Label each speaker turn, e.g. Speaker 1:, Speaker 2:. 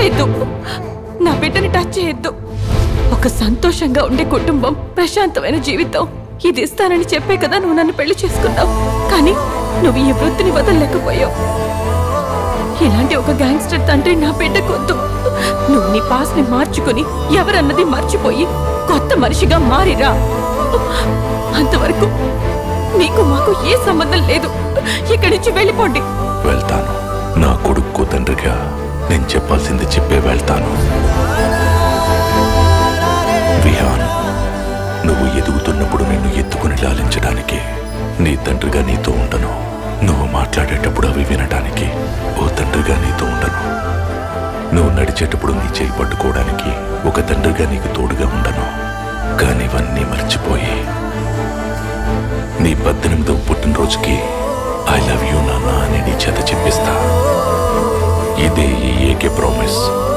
Speaker 1: చేయొద్దు నా బిడ్డని టచ్ చేయొద్దు ఒక సంతోషంగా ఉండే కుటుంబం ప్రశాంతమైన జీవితం ఇది ఇస్తానని చెప్పే కదా నువ్వు నన్ను పెళ్లి చేసుకున్నావు కానీ నువ్వు ఈ వృత్తిని వదలలేకపోయావు ఇలాంటి ఒక గ్యాంగ్స్టర్ తండ్రి నా బిడ్డకొద్దు నువ్వు నీ పాస్ ని మార్చుకుని ఎవరన్నది మర్చిపోయి కొత్త మనిషిగా మారిరా అంతవరకు నీకు మాకు ఏ సంబంధం లేదు ఇక్కడి నుంచి వెళ్ళిపోండి
Speaker 2: వెళ్తాను నా కొడుకు తండ్రిగా నేను చెప్పాల్సింది చెప్పే వెళ్తాను విహాన్ నువ్వు ఎదుగుతున్నప్పుడు నిన్ను ఎత్తుకుని లాలించడానికి నీ తండ్రిగా నీతో ఉండను నువ్వు మాట్లాడేటప్పుడు అవి వినడానికి ఓ తండ్రిగా నీతో ఉండను నువ్వు నడిచేటప్పుడు నీ చేయి పట్టుకోవడానికి ఒక తండ్రిగా నీకు తోడుగా ఉండను కానీ ఇవన్నీ మర్చిపోయి నీ పద్దెనిమిదవ పుట్టినరోజుకి ఐ లవ్ యూ నాన్న అని నీ చేత చెప్పిస్తా ఇదే ఈ ఏకే ప్రామిస్